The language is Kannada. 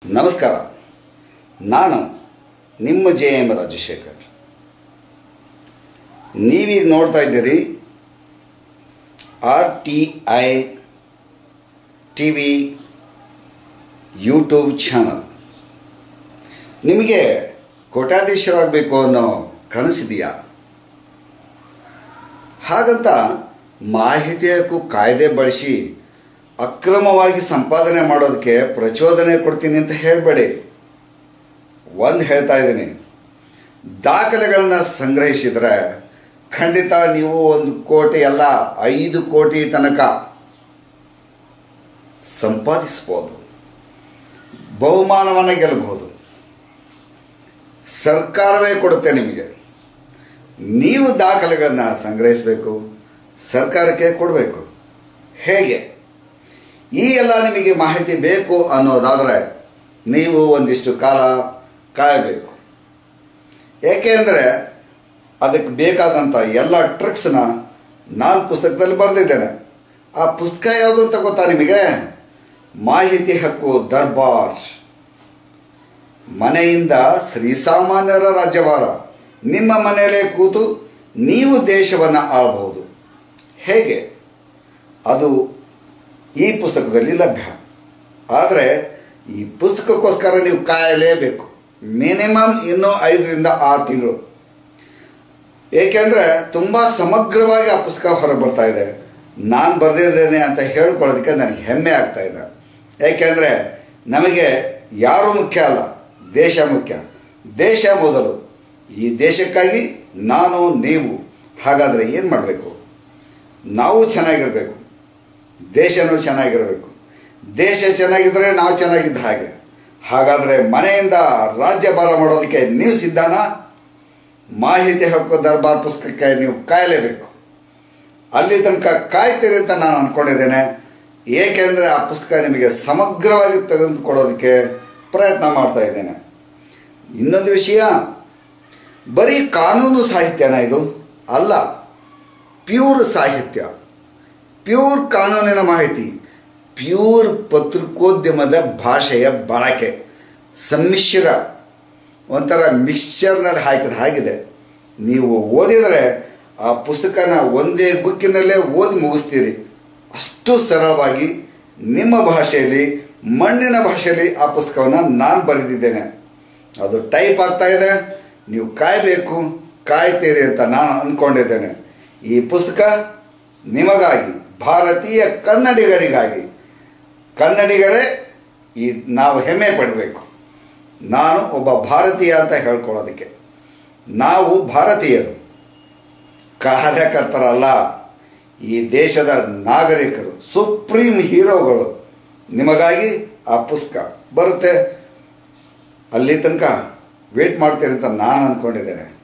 ನಮಸ್ಕಾರ ನಾನು ನಿಮ್ಮ ಜೆ ಎಮ್ ರಾಜಶೇಖರ್ ನೀವೀಗ ನೋಡ್ತಾ ಇದ್ದೀರಿ R T I T V YouTube channel ನಿಮಗೆ ಕೋಟ್ಯಾಧೀಶರಾಗಬೇಕು ಅನ್ನೋ ಕನಸಿದೆಯಾ ಹಾಗಂತ ಮಾಹಿತಿ ಹಕ್ಕು ಕಾಯ್ದೆ ಬಳಸಿ ಅಕ್ರಮವಾಗಿ ಸಂಪಾದನೆ ಮಾಡೋದಕ್ಕೆ ಪ್ರಚೋದನೆ ಕೊಡ್ತೀನಿ ಅಂತ ಹೇಳಬೇಡಿ ಒಂದು ಹೇಳ್ತಾ ಇದ್ದೀನಿ ದಾಖಲೆಗಳನ್ನು ಸಂಗ್ರಹಿಸಿದರೆ ಖಂಡಿತ ನೀವು ಒಂದು ಕೋಟಿ ಅಲ್ಲ ಐದು ಕೋಟಿ ತನಕ ಸಂಪಾದಿಸ್ಬೋದು ಬಹುಮಾನವನ್ನು ಗೆಲ್ಲಬಹುದು ಸರ್ಕಾರವೇ ಕೊಡುತ್ತೆ ನಿಮಗೆ ನೀವು ದಾಖಲೆಗಳನ್ನು ಸಂಗ್ರಹಿಸಬೇಕು ಸರ್ಕಾರಕ್ಕೆ ಕೊಡಬೇಕು ಹೇಗೆ ಈ ಎಲ್ಲ ನಿಮಗೆ ಮಾಹಿತಿ ಬೇಕು ಅನ್ನೋದಾದರೆ ನೀವು ಒಂದಿಷ್ಟು ಕಾಲ ಕಾಯಬೇಕು ಏಕೆಂದರೆ ಅದಕ್ಕೆ ಬೇಕಾದಂಥ ಎಲ್ಲ ಟ್ರಿಕ್ಸ್ನ ನಾನು ಪುಸ್ತಕದಲ್ಲಿ ಬರೆದಿದ್ದೇನೆ ಆ ಪುಸ್ತಕ ಯಾವುದು ಅಂತ ಗೊತ್ತಾ ನಿಮಗೆ ಮಾಹಿತಿ ಹಕ್ಕು ದರ್ಬಾರ್ ಮನೆಯಿಂದ ಶ್ರೀಸಾಮಾನ್ಯರ ರಾಜ್ಯಭಾರ ನಿಮ್ಮ ಮನೆಯಲ್ಲೇ ಕೂತು ನೀವು ದೇಶವನ್ನು ಆಳಬಹುದು ಹೇಗೆ ಅದು ಈ ಪುಸ್ತಕದಲ್ಲಿ ಲಭ್ಯ ಆದರೆ ಈ ಪುಸ್ತಕಕ್ಕೋಸ್ಕರ ನೀವು ಕಾಯಲೇಬೇಕು ಮಿನಿಮಮ್ ಇನ್ನೂ ಐದರಿಂದ ಆರು ತಿಂಗಳು ಏಕೆಂದರೆ ತುಂಬ ಸಮಗ್ರವಾಗಿ ಆ ಪುಸ್ತಕ ಹೊರಗೆ ಬರ್ತಾ ಇದೆ ನಾನು ಬರೆದಿದ್ದೇನೆ ಅಂತ ಹೇಳ್ಕೊಳ್ಳೋದಕ್ಕೆ ನನಗೆ ಹೆಮ್ಮೆ ಆಗ್ತಾ ಇದೆ ಏಕೆಂದರೆ ನಮಗೆ ಯಾರೂ ಮುಖ್ಯ ಅಲ್ಲ ದೇಶ ಮುಖ್ಯ ದೇಶ ಮೊದಲು ಈ ದೇಶಕ್ಕಾಗಿ ನಾನು ನೀವು ಹಾಗಾದರೆ ಏನು ಮಾಡಬೇಕು ನಾವು ಚೆನ್ನಾಗಿರಬೇಕು ದೇಶನೂ ಚೆನ್ನಾಗಿರಬೇಕು ದೇಶ ಚೆನ್ನಾಗಿದ್ದರೆ ನಾವು ಚೆನ್ನಾಗಿದ್ದ ಹಾಗೆ ಹಾಗಾದರೆ ಮನೆಯಿಂದ ರಾಜ್ಯಭಾರ ಮಾಡೋದಕ್ಕೆ ನೀವು ಸಿದ್ಧಾನ ಮಾಹಿತಿ ಹಕ್ಕು ದರ್ಬಾರ್ ಪುಸ್ತಕಕ್ಕೆ ನೀವು ಕಾಯಲೇಬೇಕು ಅಲ್ಲಿ ತನಕ ಕಾಯ್ತೀರಿ ಅಂತ ನಾನು ಅಂದ್ಕೊಂಡಿದ್ದೇನೆ ಏಕೆಂದರೆ ಆ ಪುಸ್ತಕ ನಿಮಗೆ ಸಮಗ್ರವಾಗಿ ತೆಗೆದುಕೊಡೋದಕ್ಕೆ ಪ್ರಯತ್ನ ಮಾಡ್ತಾ ಇದ್ದೇನೆ ಇನ್ನೊಂದು ವಿಷಯ ಬರೀ ಕಾನೂನು ಸಾಹಿತ್ಯನ ಇದು ಅಲ್ಲ ಪ್ಯೂರ್ ಸಾಹಿತ್ಯ ಪ್ಯೂರ್ ಕಾನೂನಿನ ಮಾಹಿತಿ ಪ್ಯೂರ್ ಪತ್ರಿಕೋದ್ಯಮದ ಭಾಷೆಯ ಬಳಕೆ ಸಮ್ಮಿಶ್ರ ಒಂಥರ ಮಿಕ್ಸ್ಚರ್ನಲ್ಲಿ ಹಾಕಿದ ಹಾಗಿದೆ ನೀವು ಓದಿದರೆ ಆ ಪುಸ್ತಕನ ಒಂದೇ ಗುಕ್ಕಿನಲ್ಲೇ ಓದಿ ಮುಗಿಸ್ತೀರಿ ಅಷ್ಟು ಸರಳವಾಗಿ ನಿಮ್ಮ ಭಾಷೆಯಲ್ಲಿ ಮಣ್ಣಿನ ಭಾಷೆಯಲ್ಲಿ ಆ ಪುಸ್ತಕವನ್ನು ನಾನು ಬರೆದಿದ್ದೇನೆ ಅದು ಟೈಪ್ ಆಗ್ತಾ ಇದೆ ನೀವು ಕಾಯಬೇಕು ಕಾಯ್ತೀರಿ ಅಂತ ನಾನು ಅಂದ್ಕೊಂಡಿದ್ದೇನೆ ಈ ಪುಸ್ತಕ ನಿಮಗಾಗಿ ಭಾರತೀಯ ಕನ್ನಡಿಗರಿಗಾಗಿ ಕನ್ನಡಿಗರೇ ಈ ನಾವು ಹೆಮ್ಮೆ ಪಡಬೇಕು ನಾನು ಒಬ್ಬ ಭಾರತೀಯ ಅಂತ ಹೇಳ್ಕೊಳ್ಳೋದಕ್ಕೆ ನಾವು ಭಾರತೀಯರು ಕಾರ್ಯಕರ್ತರಲ್ಲ ಈ ದೇಶದ ನಾಗರಿಕರು ಸುಪ್ರೀಂ ಹೀರೋಗಳು ನಿಮಗಾಗಿ ಆ ಪುಸ್ತಕ ಬರುತ್ತೆ ಅಲ್ಲಿ ತನಕ ವೇಟ್ ಮಾಡ್ತೀರಿ ಅಂತ ನಾನು ಅಂದ್ಕೊಂಡಿದ್ದೇನೆ